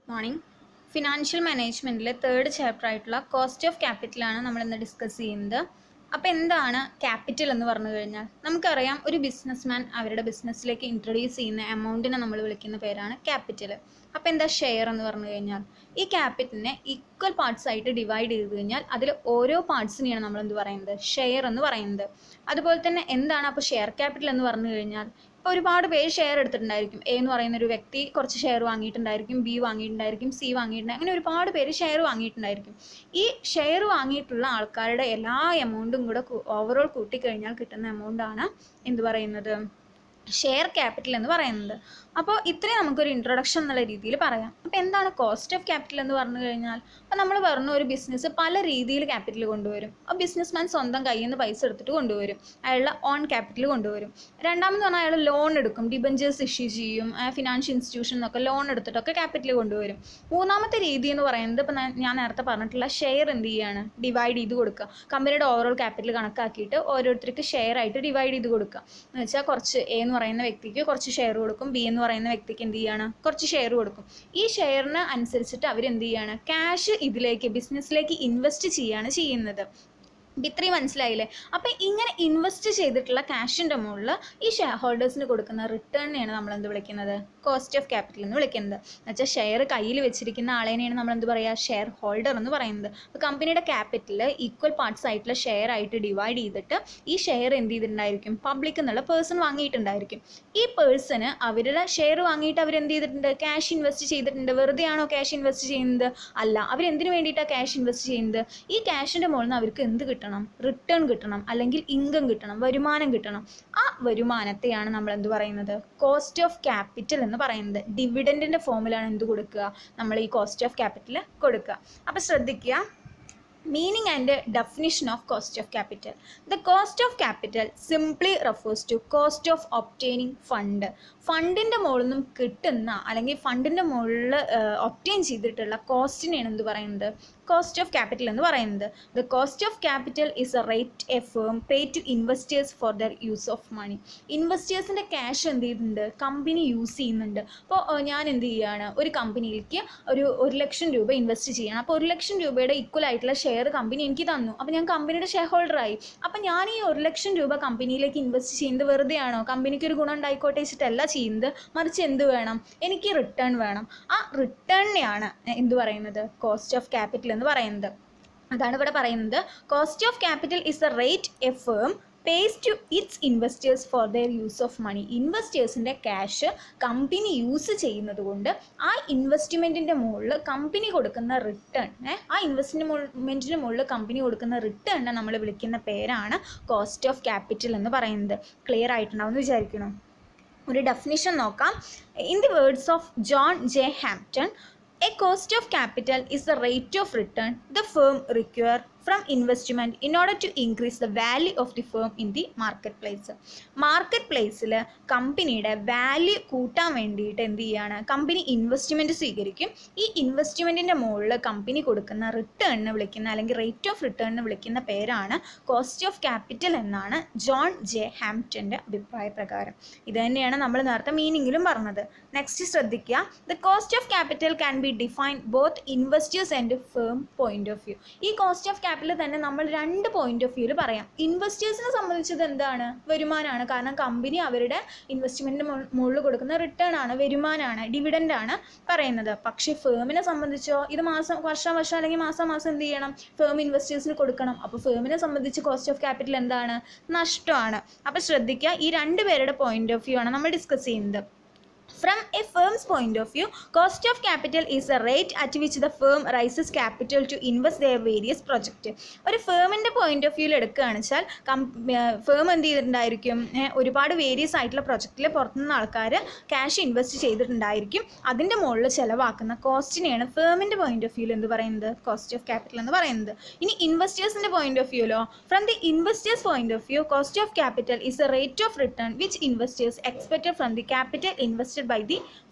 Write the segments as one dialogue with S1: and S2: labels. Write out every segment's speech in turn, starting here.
S1: Morning financial മാനേജ്മെൻറ്റിലെ third chapter ആയിട്ടുള്ള cost of ക്യാപിറ്റലാണ് നമ്മൾ ഇന്ന് ഡിസ്കസ് ചെയ്യുന്നത് അപ്പോൾ എന്താണ് ക്യാപിറ്റൽ എന്ന് പറഞ്ഞു കഴിഞ്ഞാൽ നമുക്കറിയാം ഒരു ബിസിനസ്മാൻ അവരുടെ ബിസിനസ്സിലേക്ക് ഇൻട്രൊഡ്യൂസ് ചെയ്യുന്ന എമൗണ്ടിനെ നമ്മൾ വിളിക്കുന്ന പേരാണ് ക്യാപിറ്റൽ അപ്പോൾ എന്താ ഷെയർ എന്ന് പറഞ്ഞു കഴിഞ്ഞാൽ ഈ ക്യാപിറ്റലിനെ ഈക്വൽ പാർട്സ് ആയിട്ട് ഡിവൈഡ് ചെയ്ത് കഴിഞ്ഞാൽ അതിൽ ഓരോ പാർട്സിനെയാണ് നമ്മൾ എന്ത് പറയുന്നത് ഷെയർ എന്ന് പറയുന്നത് അതുപോലെ തന്നെ എന്താണ് അപ്പോൾ ഷെയർ ക്യാപിറ്റൽ എന്ന് പറഞ്ഞു കഴിഞ്ഞാൽ ഇപ്പോൾ ഒരുപാട് പേര് ഷെയർ എടുത്തിട്ടുണ്ടായിരിക്കും എ എന്ന് പറയുന്ന ഒരു വ്യക്തി കുറച്ച് ഷെയർ വാങ്ങിയിട്ടുണ്ടായിരിക്കും ബി വാങ്ങിയിട്ടുണ്ടായിരിക്കും സി വാങ്ങിയിട്ടുണ്ടായിരിക്കും അങ്ങനെ ഒരുപാട് പേര് ഷെയർ വാങ്ങിയിട്ടുണ്ടായിരിക്കും ഈ ഷെയർ വാങ്ങിയിട്ടുള്ള ആൾക്കാരുടെ എല്ലാ എമൗണ്ടും കൂടെ ഓവറോൾ കൂട്ടിക്കഴിഞ്ഞാൽ കിട്ടുന്ന എമൗണ്ടാണ് എന്ത് പറയുന്നത് ഷെയർ ക്യാപിറ്റൽ എന്ന് പറയുന്നത് അപ്പോൾ ഇത്രയും നമുക്കൊരു ഇൻട്രൊഡക്ഷൻ എന്നുള്ള രീതിയിൽ പറയാം അപ്പോൾ എന്താണ് കോസ്റ്റ് ഓഫ് ക്യാപിറ്റൽ എന്ന് പറഞ്ഞു കഴിഞ്ഞാൽ അപ്പോൾ നമ്മൾ പറഞ്ഞു ഒരു ബിസിനസ് പല രീതിയിൽ ക്യാപിറ്റൽ കൊണ്ടുവരും ആ ബിസിനസ്മാൻ സ്വന്തം കയ്യിൽ നിന്ന് പൈസ എടുത്തിട്ട് കൊണ്ടുവരും അയാളുടെ ഓൺ ക്യാപിറ്റൽ കൊണ്ടുവരും രണ്ടാമത് പറഞ്ഞാൽ അയാൾ ലോൺ എടുക്കും ഡിബഞ്ചേഴ്സ് ഇഷ്യൂ ചെയ്യും ഫിനാൻഷ്യൽ ഇൻസ്റ്റിറ്റ്യൂഷൻ എന്നൊക്കെ ലോൺ എടുത്തിട്ടൊക്കെ ക്യാപിറ്റൽ കൊണ്ടുവരും മൂന്നാമത്തെ രീതി എന്ന് പറയുന്നത് ഇപ്പോൾ ഞാൻ നേരത്തെ പറഞ്ഞിട്ടുള്ള ഷെയർ എന്ത് ചെയ്യാണ് ഡിവൈഡ് ചെയ്ത് കൊടുക്കുക കമ്പനിയുടെ ഓവറോൾ ക്യാപിറ്റൽ കണക്കാക്കിയിട്ട് ഓരോരുത്തർക്ക് ഷെയർ ആയിട്ട് ഡിവൈഡ് ചെയ്ത് കൊടുക്കുക എന്ന് വെച്ചാൽ കുറച്ച് എ എന്ന് പറയുന്ന വ്യക്തിക്ക് കുറച്ച് ഷെയർ കൊടുക്കും ബി എന്ന് പറയുന്ന വ്യക്തിക്ക് എന്ത് ചെയ്യാണ് കുറച്ച് ഷെയർ കൊടുക്കും ഈ ഷെയറിന് അനുസരിച്ചിട്ട് അവർ എന്ത് ചെയ്യാണ് ക്യാഷ് ഇതിലേക്ക് ബിസിനസ്സിലേക്ക് ഇൻവെസ്റ്റ് ചെയ്യാണ് ചെയ്യുന്നത് ഇത്രയും മനസ്സിലായില്ലേ അപ്പം ഇങ്ങനെ ഇൻവെസ്റ്റ് ചെയ്തിട്ടുള്ള ക്യാഷിൻ്റെ മുകളിൽ ഈ ഷെയർ ഹോൾഡേഴ്സിന് കൊടുക്കുന്ന റിട്ടേണിനെയാണ് നമ്മൾ എന്ത് വിളിക്കുന്നത് കോസ്റ്റ് ഓഫ് ക്യാപിറ്റൽ എന്ന് വിളിക്കുന്നത് എന്നുവെച്ചാൽ ഷെയർ കയ്യിൽ വെച്ചിരിക്കുന്ന ആളേനെയാണ് നമ്മൾ എന്ത് പറയുക ഷെയർ ഹോൾഡർ എന്ന് പറയുന്നത് അപ്പോൾ കമ്പനിയുടെ ക്യാപിറ്റൽ ഈക്വൽ പാർട്സ് ആയിട്ടുള്ള ഷെയർ ആയിട്ട് ഡിവൈഡ് ചെയ്തിട്ട് ഈ ഷെയർ എന്ത് ചെയ്തിട്ടുണ്ടായിരിക്കും പബ്ലിക് എന്നുള്ള പേഴ്സൺ വാങ്ങിയിട്ടുണ്ടായിരിക്കും ഈ പേഴ്സണ് അവരുടെ ഷെയർ വാങ്ങിയിട്ട് അവർ എന്ത് ചെയ്തിട്ടുണ്ട് ക്യാഷ് ഇൻവെസ്റ്റ് ചെയ്തിട്ടുണ്ട് വെറുതെ ആണോ ക്യാഷ് ഇൻവെസ്റ്റ് ചെയ്യുന്നത് അല്ല അവർ എന്തിനു വേണ്ടിയിട്ടാണ് ക്യാഷ് ഇൻവെസ്റ്റ് ചെയ്യുന്നത് ഈ ക്യാഷിൻ്റെ മുകളിൽ നിന്ന് അവർക്ക് എന്ത് കിട്ടണം റിട്ടേൺ കിട്ടണം അല്ലെങ്കിൽ ഇൻകം കിട്ടണം വരുമാനം കിട്ടണം ആ വരുമാനത്തെയാണ് നമ്മൾ എന്ത് പറയുന്നത് കോസ്റ്റ് ഓഫ് ക്യാപിറ്റൽ എന്ന് പറയുന്നത് ഡിവിഡൻറ്റിൻ്റെ ഫോമിലാണ് എന്ത് കൊടുക്കുക നമ്മൾ ഈ കോസ്റ്റ് ഓഫ് ക്യാപിറ്റൽ കൊടുക്കുക അപ്പോൾ ശ്രദ്ധിക്കുക meaning and definition of cost of capital the cost of capital simply refers to cost of obtaining fund ഫണ്ടിൻ്റെ മുകളിൽ നിന്നും കിട്ടുന്ന അല്ലെങ്കിൽ ഫണ്ടിൻ്റെ മുകളിൽ ഒപ്റ്റെയിൻ ചെയ്തിട്ടുള്ള കോസ്റ്റിനെയാണ് എന്ത് പറയുന്നത് കോസ്റ്റ് ഓഫ് ക്യാപിറ്റൽ എന്ന് പറയുന്നത് the cost of capital is a rate a firm pay to investors for their use of money ഇൻവെസ്റ്റേഴ്സിൻ്റെ ക്യാഷ് എന്ത് ചെയ്യുന്നുണ്ട് കമ്പനി യൂസ് ചെയ്യുന്നുണ്ട് അപ്പോൾ ഞാൻ എന്ത് ചെയ്യുകയാണ് ഒരു കമ്പനിയിലേക്ക് ഒരു ഒരു ലക്ഷം രൂപ ഇൻവെസ്റ്റ് ചെയ്യണം അപ്പോൾ ഒരു ലക്ഷം രൂപയുടെ ഈക്വൽ ആയിട്ടുള്ള ഷെയർ കമ്പനി എനിക്ക് തന്നു അപ്പോൾ ഞാൻ കമ്പനിയുടെ ഷെയർ ഹോൾഡറായി അപ്പോൾ ഞാൻ ഈ ഒരു ലക്ഷം രൂപ കമ്പനിയിലേക്ക് ഇൻവെസ്റ്റ് ചെയ്യുന്നത് വെറുതെ ആണോ കമ്പനിക്ക് ഒരു ഗുണം ഉണ്ടായിക്കോട്ടെ വെച്ചിട്ടല്ല ചെയ്യുന്നത് മറിച്ച് എന്ത് വേണം എനിക്ക് റിട്ടേൺ വേണം ആ റിട്ടേണിനെയാണ് എന്ത് പറയുന്നത് കോസ്റ്റ് ഓഫ് ക്യാപിറ്റൽ എന്ന് പറയുന്നത് അതാണ് ഇവിടെ പറയുന്നത് cost of capital is a rate a firm pays to its investors for their use of money ഇൻവെസ്റ്റേഴ്സിൻ്റെ ക്യാഷ് കമ്പനി യൂസ് ചെയ്യുന്നത് കൊണ്ട് ആ ഇൻവെസ്റ്റ്മെൻറ്റിൻ്റെ മുകളിൽ കമ്പനി കൊടുക്കുന്ന റിട്ടേൺ ആ ഇൻവെസ്റ്റ്മെൻറ്റിന് മുകളിൽ കമ്പനി കൊടുക്കുന്ന റിട്ടേണിനെ നമ്മൾ വിളിക്കുന്ന പേരാണ് കോസ്റ്റ് ഓഫ് ക്യാപിറ്റൽ എന്ന് പറയുന്നത് ക്ലിയർ ആയിട്ടുണ്ടാവും എന്ന് വിചാരിക്കണം ഒരു ഡെഫിനിഷൻ നോക്കാം in the words of John J Hampton a cost of capital is the rate of return the firm require from investment in order to increase the value of the firm in the market place market പ്ലേസിൽ കമ്പനിയുടെ value കൂട്ടാൻ വേണ്ടിയിട്ട് എന്ത് ചെയ്യാണ് company investment സ്വീകരിക്കും ഈ ഇൻവെസ്റ്റ്മെൻറ്റിൻ്റെ മുകളിൽ company കൊടുക്കുന്ന റിട്ടേണിന് വിളിക്കുന്ന അല്ലെങ്കിൽ റേറ്റ് ഓഫ് റിട്ടേണിന് വിളിക്കുന്ന പേരാണ് കോസ്റ്റ് ഓഫ് ക്യാപിറ്റൽ എന്നാണ് ജോൺ ജെ ഹാംപ്റ്റൻ്റെ അഭിപ്രായ പ്രകാരം ഇത് തന്നെയാണ് നമ്മൾ നേരത്തെ മീനിങ്ങിലും പറഞ്ഞത് നെക്സ്റ്റ് ശ്രദ്ധിക്കുക the cost of capital can be define both investors and firm point of view ഈ കോസ്റ്റ് ഓഫ് ക്യാപിറ്റൽ തന്നെ നമ്മൾ രണ്ട് പോയിന്റ് ഓഫ് വ്യൂവിൽ പറയാം ഇൻവെസ്റ്റേഴ്സിനെ സംബന്ധിച്ചത് എന്താണ് വരുമാനമാണ് കാരണം കമ്പനി അവരുടെ ഇൻവെസ്റ്റ്മെൻറ്റിന് മുകളിൽ കൊടുക്കുന്ന റിട്ടേൺ ആണ് വരുമാനമാണ് ഡിവിഡൻ്റ് ആണ് പറയുന്നത് പക്ഷേ ഫേമിനെ സംബന്ധിച്ചോ ഇത് മാസം വർഷം വർഷം അല്ലെങ്കിൽ മാസം മാസം എന്ത് ചെയ്യണം ഫേം ഇൻവെസ്റ്റേഴ്സിന് കൊടുക്കണം അപ്പോൾ ഫേമിനെ സംബന്ധിച്ച് കോസ്റ്റ് ഓഫ് ക്യാപിറ്റൽ എന്താണ് നഷ്ടമാണ് അപ്പോൾ ശ്രദ്ധിക്കുക ഈ രണ്ട് പേരുടെ പോയിന്റ് ഓഫ് വ്യൂ ആണ് നമ്മൾ ഡിസ്കസ് ചെയ്യുന്നത് From a firm's point of view, cost of capital is a rate at which the firm raises capital to invest their various project. ഒരു ഫേമിൻ്റെ പോയിന്റ് ഓഫ് വ്യൂവിൽ എടുക്കുകയാണെന്ന് വെച്ചാൽ കം ഫേം എന്ത് ചെയ്തിട്ടുണ്ടായിരിക്കും ഒരുപാട് various ആയിട്ടുള്ള പ്രൊജക്റ്റിൽ പുറത്തുനിന്ന് ആൾക്കാർ ക്യാഷ് ഇൻവെസ്റ്റ് ചെയ്തിട്ടുണ്ടായിരിക്കും അതിൻ്റെ മുകളിൽ ചിലവാക്കുന്ന കോസ്റ്റിനെയാണ് ഫേമിൻ്റെ പോയിന്റ് ഓഫ് വ്യൂവിൽ എന്ത് പറയുന്നത് കോസ്റ്റ് ഓഫ് ക്യാപിറ്റൽ എന്ന് പറയുന്നത് ഇനി ഇൻവെസ്റ്റേഴ്സിൻ്റെ പോയിന്റ് ഓഫ് വ്യൂലോ from the investors point of view cost of capital is a rate of return which investors expected from the capital invested by the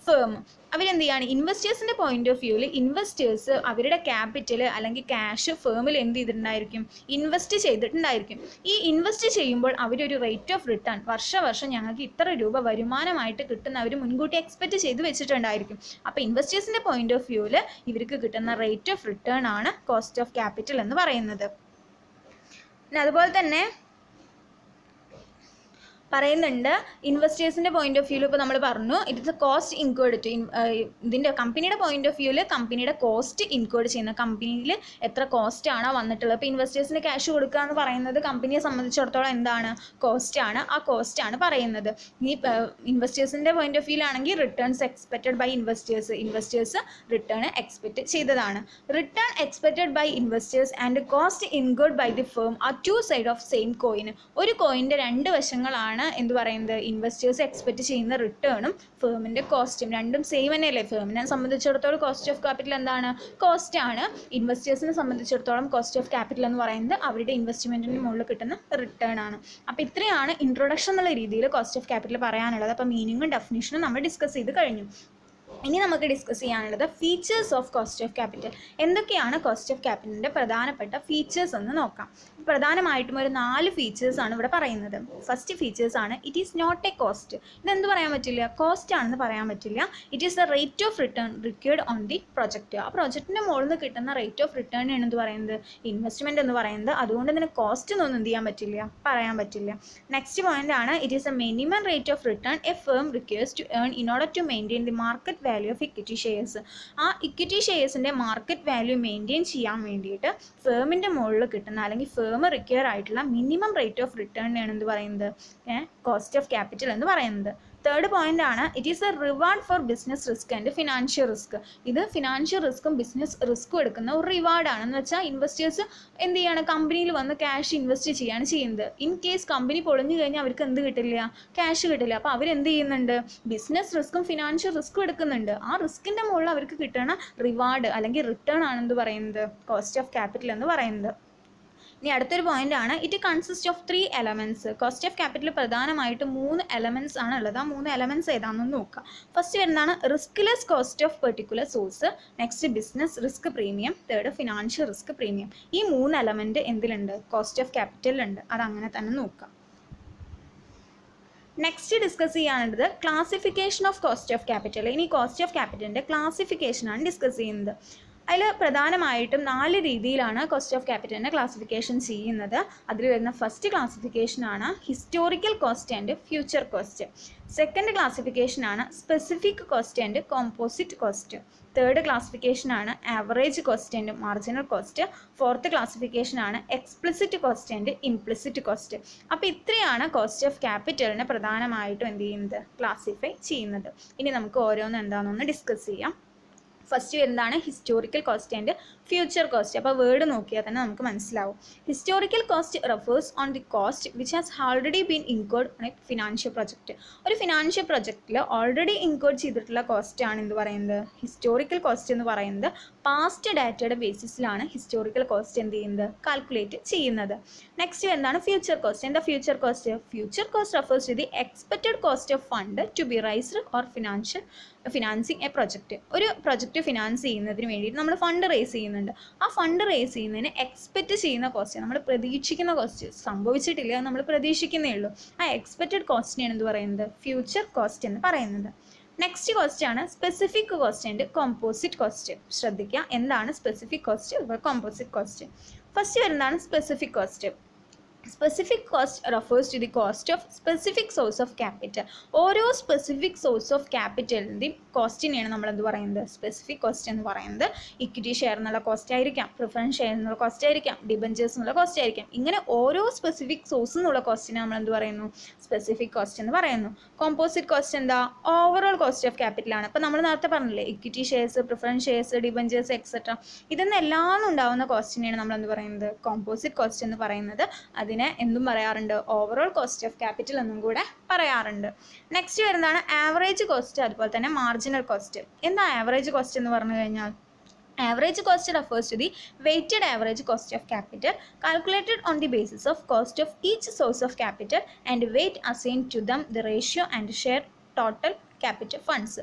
S1: firm അവരെന്ത് ചെയ്യാണ് ഇൻവെസ്റ്റേഴ്സിൻ്റെ പോയിന്റ് ഓഫ് വ്യൂവിൽ investors അവരുടെ ക്യാപിറ്റൽ അല്ലെങ്കിൽ ക്യാഷ് ഫേമിൽ എന്ത് ചെയ്തിട്ടുണ്ടായിരിക്കും ഇൻവെസ്റ്റ് ചെയ്തിട്ടുണ്ടായിരിക്കും ഈ ഇൻവെസ്റ്റ് ചെയ്യുമ്പോൾ അവരൊരു റേറ്റ് ഓഫ് റിട്ടേൺ വർഷം ഞങ്ങൾക്ക് ഇത്ര രൂപ വരുമാനമായിട്ട് കിട്ടുന്ന അവർ മുൻകൂട്ടി എക്സ്പെക്റ്റ് ചെയ്ത് വെച്ചിട്ടുണ്ടായിരിക്കും അപ്പോൾ ഇൻവെസ്റ്റേഴ്സിൻ്റെ പോയിന്റ് ഓഫ് വ്യൂവിൽ ഇവർക്ക് കിട്ടുന്ന റേറ്റ് ഓഫ് റിട്ടേൺ ആണ് കോസ്റ്റ് ഓഫ് ക്യാപിറ്റൽ എന്ന് പറയുന്നത് പിന്നെ അതുപോലെ തന്നെ പറയുന്നുണ്ട് ഇൻവെസ്റ്റേഴ്സിൻ്റെ പോയിന്റ് ഓഫ് വ്യൂവിൽ ഇപ്പോൾ നമ്മൾ പറഞ്ഞു it's a cost incurred to ഇതിൻ്റെ കമ്പനിയുടെ പോയിന്റ് ഓഫ് വ്യൂവിൽ കമ്പനിയുടെ കോസ്റ്റ് ഇൻക്വേർഡ് ചെയ്യുന്ന കമ്പനിയിൽ എത്ര കോസ്റ്റ് ആണോ വന്നിട്ടുള്ളത് ഇപ്പോൾ ഇൻവെസ്റ്റേഴ്സിന് ക്യാഷ് കൊടുക്കുക എന്ന് പറയുന്നത് കമ്പനിയെ സംബന്ധിച്ചിടത്തോളം എന്താണ് കോസ്റ്റ് ആണ് ആ കോസ്റ്റ് ആണ് പറയുന്നത് ഈ ഇൻവെസ്റ്റേഴ്സിൻ്റെ പോയിന്റ് ഓഫ് വ്യൂവിലാണെങ്കിൽ returns expected by investors investors return expect ചെയ്തതാണ് return expected by investors and cost incurred by the firm are two side of same coin ഒരു കോയിൻ്റെ രണ്ട് വശങ്ങളാണ് എന്ത് പറയുന്നത് ഇൻവെസ്റ്റേഴ്സ് എക്സ്പെക്റ്റ് ചെയ്യുന്ന റിട്ടേണും ഫേമിൻ്റെ കോസ്റ്റും രണ്ടും സെയിം തന്നെയല്ലേ ഫേമിനെ സംബന്ധിച്ചിടത്തോളം കോസ്റ്റ് ഓഫ് ക്യാപിറ്റൽ എന്താണ് കോസ്റ്റ് ആണ് ഇൻവെസ്റ്റേഴ്സിനെ സംബന്ധിച്ചിടത്തോളം കോസ്റ്റ് ഓഫ് ക്യാപിറ്റൽ എന്ന് പറയുന്നത് അവരുടെ ഇൻവെസ്റ്റ്മെൻറ്റിന് മുകളിൽ കിട്ടുന്ന റിട്ടേൺ ആണ് അപ്പോൾ ഇത്രയാണ് ഇൻട്രൊഡക്ഷൻ എന്നുള്ള രീതിയിൽ കോസ്റ്റ് ഓഫ് ക്യാപിറ്റൽ പറയാനുള്ളത് അപ്പോൾ മീനിങ്ങും ഡെഫിനേഷനും നമ്മൾ ഡിസ്കസ് ചെയ്ത് കഴിഞ്ഞു ഇനി നമുക്ക് ഡിസ്കസ് ചെയ്യാനുള്ളത് features of cost of capital എന്തൊക്കെയാണ് കോസ്റ്റ് ഓഫ് ക്യാപിറ്റലിൻ്റെ പ്രധാനപ്പെട്ട ഫീച്ചേഴ്സ് എന്ന് നോക്കാം പ്രധാനമായിട്ടും ഒരു നാല് ഫീച്ചേഴ്സ് ആണ് ഇവിടെ പറയുന്നത് ഫസ്റ്റ് ഫീച്ചേഴ്സ് ആണ് it is not a cost ഇതെന്ത് പറയാൻ പറ്റില്ല കോസ്റ്റ് ആണെന്ന് പറയാൻ പറ്റില്ല it is the rate of return required on the project ആ പ്രൊജക്റ്റിൻ്റെ മുകളിൽ നിന്ന് കിട്ടുന്ന റേറ്റ് ഓഫ് റിട്ടേൺ ആണ് എന്ത് പറയുന്നത് ഇൻവെസ്റ്റ്മെൻറ്റ് എന്ന് പറയുന്നത് അതുകൊണ്ട് ഇതിന് കോസ്റ്റ് എന്നൊന്നും എന്ത് ചെയ്യാൻ പറ്റില്ല പറയാൻ പറ്റില്ല നെക്സ്റ്റ് പോയിന്റ് ആണ് it is a minimum rate of return a firm requires to earn in order to maintain the market value of equity shares ആ ഇക്വിറ്റി ഷെയർസിൻ്റെ മാർക്കറ്റ് വാല്യൂ മെയിൻറ്റെയിൻ ചെയ്യാൻ വേണ്ടിയിട്ട് ഫേമിൻ്റെ മുകളിൽ കിട്ടുന്ന അല്ലെങ്കിൽ ഫേം റിക്വയർ ആയിട്ടുള്ള മിനിമം റേറ്റ് ഓഫ് റിട്ടേൺ ആണ് എന്ത് പറയുന്നത് കോസ്റ്റ് ഓഫ് ക്യാപിറ്റൽ എന്ന് പറയുന്നത് തേർഡ് പോയിന്റ് ആണ് it is a reward for business risk and financial risk ഇത് ഫിനാൻഷ്യൽ റിസ്ക്കും ബിസിനസ് റിസ്ക്കും എടുക്കുന്ന ഒരു റിവാർഡാണ് എന്ന് വെച്ചാൽ ഇൻവെസ്റ്റേഴ്സ് എന്ത് ചെയ്യാണ് കമ്പനിയിൽ വന്ന് ക്യാഷ് ഇൻവെസ്റ്റ് ചെയ്യാണ് ചെയ്യുന്നത് ഇൻ കേസ് കമ്പനി പൊളിഞ്ഞു കഴിഞ്ഞാൽ അവർക്ക് എന്ത് കിട്ടില്ല ക്യാഷ് കിട്ടില്ല അപ്പോൾ അവരെന്ത് ചെയ്യുന്നുണ്ട് ബിസിനസ് റിസ്ക്കും ഫിനാൻഷ്യൽ റിസ്ക്കും എടുക്കുന്നുണ്ട് ആ റിസ്കിൻ്റെ മുകളിൽ അവർക്ക് കിട്ടുന്ന റിവാർഡ് അല്ലെങ്കിൽ റിട്ടേൺ ആണെന്ന് പറയുന്നത് കോസ്റ്റ് ഓഫ് ക്യാപിറ്റൽ എന്ന് പറയുന്നത് ഇനി അടുത്തൊരു പോയിന്റ് ആണ് it consist of three elements cost of capital പ്രധാനമായിട്ട് മൂന്ന് എലമെൻറ്റ്സ് ആണ് ഉള്ളത് ആ മൂന്ന് എലമെൻറ്റ്സ് ഏതാണെന്ന് നോക്കാം ഫസ്റ്റ് വരുന്നതാണ് riskless cost of particular source next business risk premium third financial risk premium ഈ മൂന്ന് എലമെൻറ്റ് എന്തിലുണ്ട് കോസ്റ്റ് ഓഫ് ക്യാപിറ്റലിലുണ്ട് അത് അങ്ങനെ തന്നെ നോക്കാം നെക്സ്റ്റ് ഡിസ്കസ് ചെയ്യാനുള്ളത് classification of cost of capital ഇനി കോസ്റ്റ് ഓഫ് ക്യാപിറ്റലിൻ്റെ ക്ലാസിഫിക്കേഷനാണ് ഡിസ്കസ് ചെയ്യുന്നത് അതിൽ പ്രധാനമായിട്ടും നാല് രീതിയിലാണ് കോസ്റ്റ് ഓഫ് ക്യാപിറ്റലിനെ ക്ലാസിഫിക്കേഷൻ ചെയ്യുന്നത് അതിൽ വരുന്ന ഫസ്റ്റ് ക്ലാസിഫിക്കേഷനാണ് historical cost and future cost second ക്ലാസിഫിക്കേഷനാണ് specific cost and composite cost third ക്ലാസിഫിക്കേഷനാണ് average cost and marginal cost fourth ക്ലാസിഫിക്കേഷനാണ് explicit cost and implicit cost അപ്പോൾ ഇത്രയാണ് കോസ്റ്റ് ഓഫ് ക്യാപിറ്റലിനെ പ്രധാനമായിട്ടും എന്ത് ചെയ്യുന്നത് ക്ലാസിഫൈ ചെയ്യുന്നത് ഇനി നമുക്ക് ഓരോന്നും എന്താണെന്നൊന്ന് ഡിസ്കസ് ചെയ്യാം ഫസ്റ്റ് വരുന്നതാണ് historical cost and future cost അപ്പോൾ വേർഡ് നോക്കിയാൽ തന്നെ നമുക്ക് മനസ്സിലാവും historical cost refers on the cost which has already been incurred on a financial project ഒരു ഫിനാൻഷ്യൽ പ്രൊജക്റ്റിൽ ഓൾറെഡി ഇൻകേർഡ് ചെയ്തിട്ടുള്ള കോസ്റ്റ് ആണ് എന്ത് പറയുന്നത് ഹിസ്റ്റോറിക്കൽ കോസ്റ്റ് എന്ന് പറയുന്നത് പാസ്റ്റ് ഡാറ്റയുടെ ബേസിസിലാണ് ഹിസ്റ്റോറിക്കൽ കോസ്റ്റ് എന്ത് ചെയ്യുന്നത് കാൽക്കുലേറ്റ് ചെയ്യുന്നത് നെക്സ്റ്റ് എന്താണ് ഫ്യൂച്ചർ കോസ്റ്റ് എന്താ future cost future cost refers to the expected cost of fund to be raised or financial financing a project ഒരു പ്രൊജക്റ്റ് ഫിനാൻസ് ചെയ്യുന്നതിന് വേണ്ടിയിട്ട് നമ്മൾ ഫണ്ട് റേസ് ചെയ്യുന്നുണ്ട് ആ ഫണ്ട് റേസ് ചെയ്യുന്നതിന് എക്സ്പെക്റ്റ് ചെയ്യുന്ന കോസ്റ്റ് നമ്മൾ പ്രതീക്ഷിക്കുന്ന കോസ്റ്റ് സംഭവിച്ചിട്ടില്ല നമ്മൾ പ്രതീക്ഷിക്കുന്നേ ഉള്ളൂ ആ എക്സ്പെക്റ്റഡ് കോസ്റ്റിനെയാണ് എന്ത് പറയുന്നത് ഫ്യൂച്ചർ കോസ്റ്റ് എന്ന് പറയുന്നത് നെക്സ്റ്റ് കോസ്റ്റ് ആണ് specific cost and composite cost ശ്രദ്ധിക്കുക എന്താണ് specific cost composite cost first വരുന്നതാണ് specific cost specific cost refers to the cost of specific source of capital ഓരോ സ്പെസിഫിക് സോഴ്സ് ഓഫ് ക്യാപിറ്റലിൻ്റെയും കോസ്റ്റിനെയാണ് നമ്മൾ എന്ത് പറയുന്നത് സ്പെസിഫിക് കോസ്റ്റ് എന്ന് പറയുന്നത് ഇക്വിറ്റി ഷെയർ എന്നുള്ള കോസ്റ്റ് ആയിരിക്കാം പ്രിഫറൻസ് ഷെയർ എന്നുള്ള കോസ്റ്റ് ആയിരിക്കാം ഡിബഞ്ചേഴ്സ് എന്നുള്ള കോസ്റ്റ് ആയിരിക്കാം ഇങ്ങനെ ഓരോ സ്പെസിഫിക് സോഴ്സ് എന്നുള്ള കോസ്റ്റിനെ നമ്മൾ എന്ത് പറയുന്നു സ്പെസിഫിക് കോസ്റ്റ് എന്ന് പറയുന്നു കോമ്പോസിറ്റ് കോസ്റ്റ് എന്താ ഓവറോൾ കോസ്റ്റ് ഓഫ് ക്യാപിറ്റലാണ് അപ്പോൾ നമ്മൾ നേരത്തെ പറഞ്ഞില്ലേ equity shares preference shares debentures etcetera ഇതെന്നെല്ലാം ഉണ്ടാവുന്ന കോസ്റ്റിനെയാണ് നമ്മൾ എന്ത് പറയുന്നത് കോമ്പോസിറ്റ് കോസ്റ്റ് എന്ന് പറയുന്നത് അതിനെ എന്തും പറയാറുണ്ട് ഓവറോൾ കോസ്റ്റ് ഓഫ് ക്യാപിറ്റൽ എന്നും കൂടെ പറയാറുണ്ട് നെക്സ്റ്റ് വരുന്നതാണ് ആവറേജ് കോസ്റ്റ് അതുപോലെ തന്നെ മാർജിനൽ കോസ്റ്റ് എന്താ ആവറേജ് കോസ്റ്റ് എന്ന് പറഞ്ഞു കഴിഞ്ഞാൽ Average cost refers to the weighted average cost of capital calculated on the basis of cost of each source of capital and weight assigned to them the ratio and share total capital funds.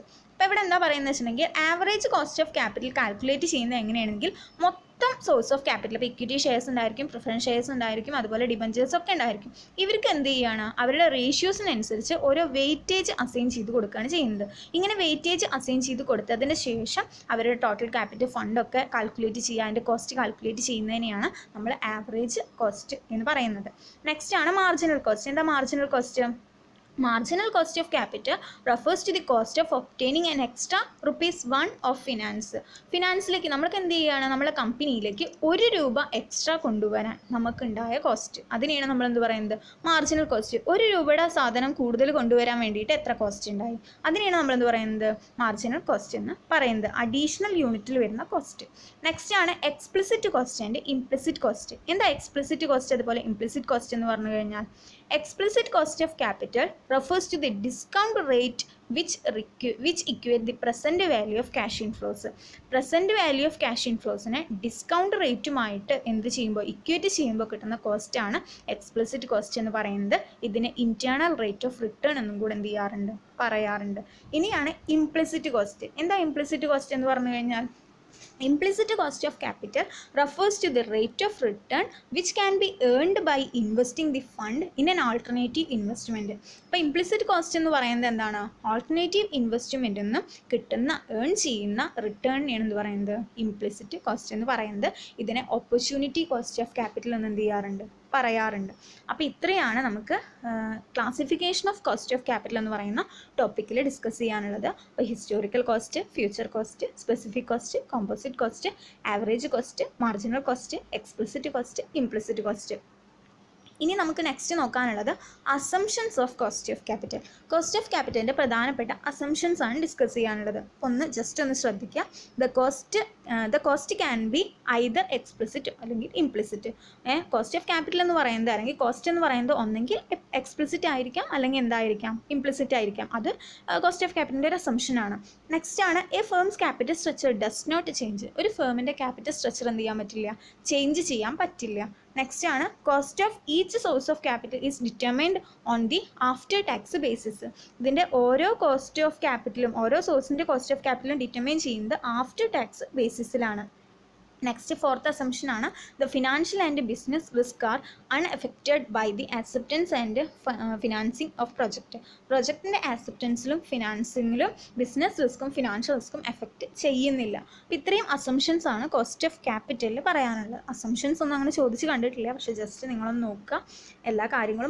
S1: അപ്പോൾ ഇവിടെ എന്താ പറയുന്നത് വെച്ചിട്ടുണ്ടെങ്കിൽ average cost of capital calculate ചെയ്യുന്നത് എങ്ങനെയാണെങ്കിൽ മൊത്തം source of capital ഇപ്പോൾ equity shares ഉണ്ടായിരിക്കും പ്രിഫറൻസ് ഷെയർസ് ഉണ്ടായിരിക്കും അതുപോലെ ഡിബഞ്ചേഴ്സ് ഒക്കെ ഉണ്ടായിരിക്കും ഇവർക്ക് എന്ത് ചെയ്യുകയാണ് അവരുടെ റേഷ്യോസിനനുസരിച്ച് ഓരോ വെയിറ്റേജ് അസൈൻ ചെയ്ത് കൊടുക്കുകയാണ് ചെയ്യുന്നത് ഇങ്ങനെ വെയിറ്റേജ് അസൈൻ ചെയ്ത് കൊടുത്തതിന് ശേഷം അവരുടെ ടോട്ടൽ ക്യാപിറ്റൽ ഫണ്ടൊക്കെ കാൽക്കുലേറ്റ് ചെയ്യുക അതിൻ്റെ കോസ്റ്റ് കാൽക്കുലേറ്റ് ചെയ്യുന്നതിനെയാണ് നമ്മൾ ആവറേജ് കോസ്റ്റ് എന്ന് പറയുന്നത് നെക്സ്റ്റ് ആണ് മാർജിനൽ കോസ്റ്റ് എന്താ marginal cost marginal cost of capital refers to the cost of obtaining an extra rupees one of finance ഫിനാൻസിലേക്ക് നമ്മൾക്ക് എന്ത് ചെയ്യുകയാണ് നമ്മളെ കമ്പനിയിലേക്ക് ഒരു രൂപ എക്സ്ട്രാ കൊണ്ടുവരാൻ നമുക്കുണ്ടായ കോസ്റ്റ് അതിനെയാണ് നമ്മൾ എന്ത് പറയുന്നത് മാർജിനൽ കോസ്റ്റ് ഒരു രൂപയുടെ സാധനം കൂടുതൽ കൊണ്ടുവരാൻ വേണ്ടിയിട്ട് എത്ര കോസ്റ്റ് ഉണ്ടായി അതിനെയാണ് നമ്മൾ എന്ത് പറയുന്നത് മാർജിനൽ കോസ്റ്റ് എന്ന് പറയുന്നത് അഡീഷണൽ യൂണിറ്റിൽ വരുന്ന കോസ്റ്റ് നെക്സ്റ്റ് ആണ് explicit cost and implicit cost എന്താ എക്സ്പ്ലിസിറ്റ് കോസ്റ്റ് അതുപോലെ ഇംപ്ലിസിറ്റ് കോസ്റ്റ് എന്ന് പറഞ്ഞു കഴിഞ്ഞാൽ explicit cost of capital refers to the discount rate which requ- which equate the present value of cash inflows present value of cash inflowsനെ discount റേറ്റുമായിട്ട് എന്ത് ചെയ്യുമ്പോൾ equate ചെയ്യുമ്പോൾ കിട്ടുന്ന കോസ്റ്റ് ആണ് എക്സ്പ്ലിസിറ്റ് കോസ്റ്റ് എന്ന് പറയുന്നത് ഇതിന് ഇന്റേണൽ റേറ്റ് ഓഫ് റിട്ടേൺ എന്നും കൂടെ എന്ത് ചെയ്യാറുണ്ട് പറയാറുണ്ട് ഇനിയാണ് ഇംപ്ലിസിറ്റ് കോസ്റ്റ് എന്താ ഇംപ്ലിസിറ്റ് കോസ്റ്റ് എന്ന് പറഞ്ഞു കഴിഞ്ഞാൽ implicit cost of capital refers to the rate of return which can be earned by investing the fund in an alternative investment അപ്പോൾ ഇംപ്ലിസിറ്റ് കോസ്റ്റ് എന്ന് പറയുന്നത് എന്താണ് ആൾട്ടർനേറ്റീവ് ഇൻവെസ്റ്റ്മെൻറ്റ് നിന്ന് കിട്ടുന്ന ഏൺ ചെയ്യുന്ന റിട്ടേണിനെയാണ് എന്ത് പറയുന്നത് ഇംപ്ലിസിറ്റ് കോസ്റ്റ് എന്ന് പറയുന്നത് ഇതിനെ ഓപ്പർച്യൂണിറ്റി കോസ്റ്റ് ഓഫ് ക്യാപിറ്റൽ എന്ന് എന്ത് ചെയ്യാറുണ്ട് പറയാറുണ്ട് അപ്പോൾ ഇത്രയാണ് നമുക്ക് classification of cost of capital എന്ന് പറയുന്ന ടോപ്പിക്കിൽ ഡിസ്കസ് ചെയ്യാനുള്ളത് അപ്പോൾ historical cost future cost specific cost composite cost average cost marginal cost explicit cost implicit cost ഇനി നമുക്ക് നെക്സ്റ്റ് നോക്കാനുള്ളത് assumptions of cost of capital cost of ക്യാപിറ്റലിൻ്റെ പ്രധാനപ്പെട്ട അസംഷൻസ് ആണ് ഡിസ്കസ് ചെയ്യാനുള്ളത് ഒന്ന് ജസ്റ്റ് ഒന്ന് ശ്രദ്ധിക്കുക the cost the cost can be either explicit അല്ലെങ്കിൽ ഇംപ്ലിസിറ്റ് കോസ്റ്റ് ഓഫ് ക്യാപിറ്റൽ എന്ന് പറയുന്നത് അല്ലെങ്കിൽ കോസ്റ്റ് എന്ന് പറയുന്നത് ഒന്നെങ്കിൽ എക്സ്പ്ലിസിറ്റ് ആയിരിക്കാം അല്ലെങ്കിൽ എന്തായിരിക്കാം ഇംപ്ലിസിറ്റ് ആയിരിക്കാം അത് കോസ്റ്റ് ഓഫ് ക്യാപിറ്റലിൻ്റെ ഒരു അസംഷൻ ആണ് നെക്സ്റ്റ് ആണ് a firm's capital structure does not change ഒരു ഫേമിൻ്റെ ക്യാപിറ്റൽ സ്ട്രക്ചർ എന്ത് ചെയ്യാൻ പറ്റില്ല ചേഞ്ച് ചെയ്യാൻ പറ്റില്ല നെക്സ്റ്റ് ആണ് cost of each source of capital is determined on the after tax basis ഇതിൻ്റെ ഓരോ കോസ്റ്റ് ഓഫ് ക്യാപിറ്റലും ഓരോ സോഴ്സിൻ്റെ കോസ്റ്റ് ഓഫ് ക്യാപിറ്റലും ഡിറ്റർമൈൻ ചെയ്യുന്നത് ആഫ്റ്റർ ടാക്സ് ബേസിസിലാണ് നെക്സ്റ്റ് ഫോർത്ത് അസംഷൻ ആണ് the financial and business risk are unaffected by the acceptance and financing of project പ്രൊജക്റ്റിൻ്റെ ആക്സെപ്റ്റൻസിലും ഫിനാൻസിങ്ങിലും ബിസിനസ് റിസ്ക്കും ഫിനാൻഷ്യൽ റിസ്ക്കും എഫക്റ്റ് ചെയ്യുന്നില്ല അപ്പോൾ ഇത്രയും അസംഷൻസ് ആണ് കോസ്റ്റ് ഓഫ് ക്യാപിറ്റലിൽ പറയാനുള്ളത് അസംഷൻസ് ഒന്നും അങ്ങനെ ചോദിച്ച് കണ്ടിട്ടില്ല പക്ഷേ ജസ്റ്റ് നിങ്ങളൊന്ന് നോക്കുക എല്ലാ കാര്യങ്ങളും